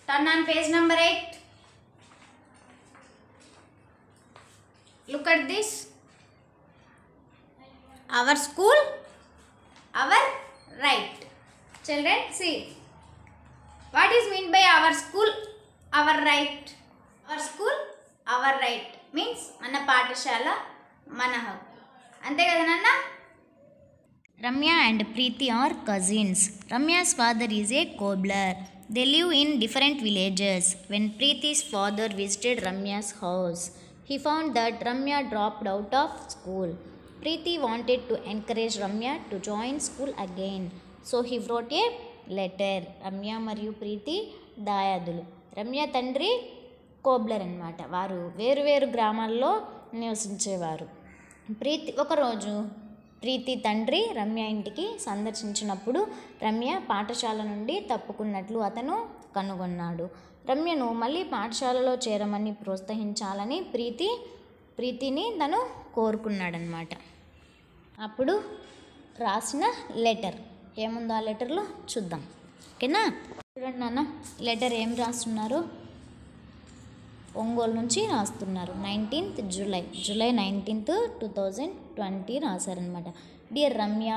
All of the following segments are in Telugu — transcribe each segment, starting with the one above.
Turn on page number 8. Look at this. Our school, our right. Children, see. What is mean by our school, our right? Our school, our right. Means మన పాఠశాల మన హక్కు అంతే కదా నాన్న Ramya and Preeti are cousins. Ramya's father is a cobbler. They live in different villages. When Preeti's father visited Ramya's house, he found that Ramya dropped out of school. Preeti wanted to encourage Ramya to join school again. So he wrote a letter. Ramya మరియు ప్రీతి దాయాదులు రమ్య తండ్రి కోబ్లర్ అన్నమాట వారు వేరు వేరు గ్రామాల్లో నివసించేవారు ప్రీతి ఒకరోజు ప్రీతి తండ్రి రమ్య ఇంటికి సందర్శించినప్పుడు రమ్య పాఠశాల నుండి తప్పుకున్నట్లు అతను కనుగొన్నాడు రమ్యను మళ్ళీ పాఠశాలలో చేరమని ప్రోత్సహించాలని ప్రీతి ప్రీతిని తను కోరుకున్నాడనమాట అప్పుడు రాసిన లెటర్ ఏముందో ఆ లెటర్లో చూద్దాం ఓకేనా చూడండి నాన్న లెటర్ ఏం రాస్తున్నారు ఒంగోలు నుంచి రాస్తున్నారు nineteenth July July nineteenth two thousand twenty రాశారనమాట dear Ramya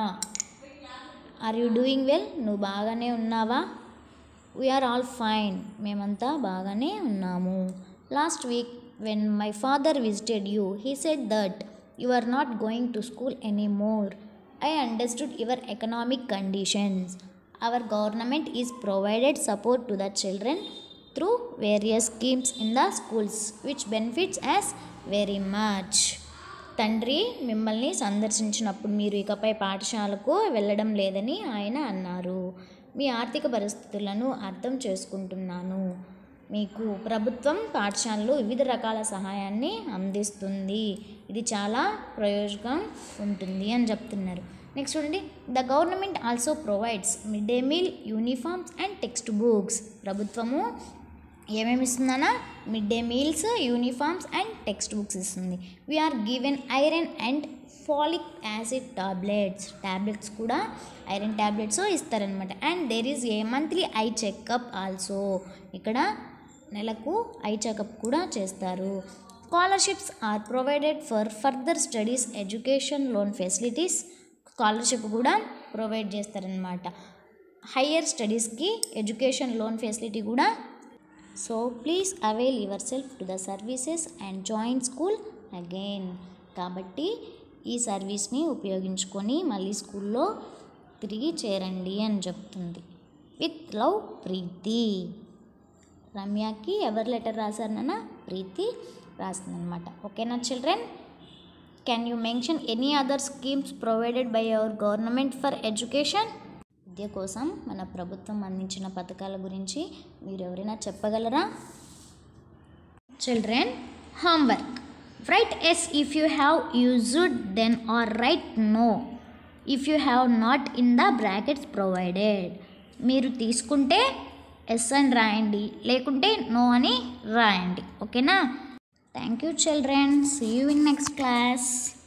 are you doing well నువ్వు బాగానే ఉన్నావా వీఆర్ ఆల్ ఫైన్ మేమంతా బాగానే ఉన్నాము last week when my father visited you he said that you are not going to school any more I understood your economic conditions our government is provided support to the children through various schemes in the schools which benefits as very much తండ్రి మిమ్మల్ని సందర్శించినప్పుడు మీరు ఇకపై పాఠశాలకు వెళ్ళడం లేదని ఆయన అన్నారు మీ ఆర్థిక పరిస్థితులను అర్థం చేసుకుంటున్నాను మీకు ప్రభుత్వం పాఠశాలలో వివిధ రకాల సహాయాన్ని అందిస్తుంది ఇది చాలా ప్రయోజనం ఉంటుంది అని చెప్తున్నారు నెక్స్ట్ చూడండి the government also provides mid day meal uniforms and textbooks ప్రభుత్వము ఏమేమి ఇస్తుందన్నా mid day meals uniforms and textbooks ఇస్తుంది we are given iron and folic acid tablets tablets కూడా ఐరన్ టాబ్లెట్స్ ఇస్తారనమాట and there is a monthly eye checkup also ఇక్కడ నెలకు ఐ చెకప్ కూడా చేస్తారు scholarships are provided for further studies education loan facilities scholarship కూడా ప్రొవైడ్ చేస్తారనమాట హయ్యర్ స్టడీస్కి ఎడ్యుకేషన్ లోన్ ఫెసిలిటీ కూడా so please avail yourself to the services and join school again కాబట్టి ఈ సర్వీస్ని ఉపయోగించుకొని మళ్ళీ స్కూల్లో తిరిగి చేరండి అని చెప్తుంది విత్ లవ్ ప్రీతి రమ్యకి ఎవరు లెటర్ రాశారు నాన్న ప్రీతి రాసిందనమాట ఓకేనా children can you mention any other schemes provided by our government for education విద్య కోసం మన ప్రభుత్వం అందించిన పథకాల గురించి మీరు ఎవరైనా చెప్పగలరా children homework right yes if you have used then are right no if you have not in the brackets provided మీరు తీసుకుంటే ఎస్ అని రాయండి లేకుంటే నో అని రాయండి ఓకేనా thank you children see you in next class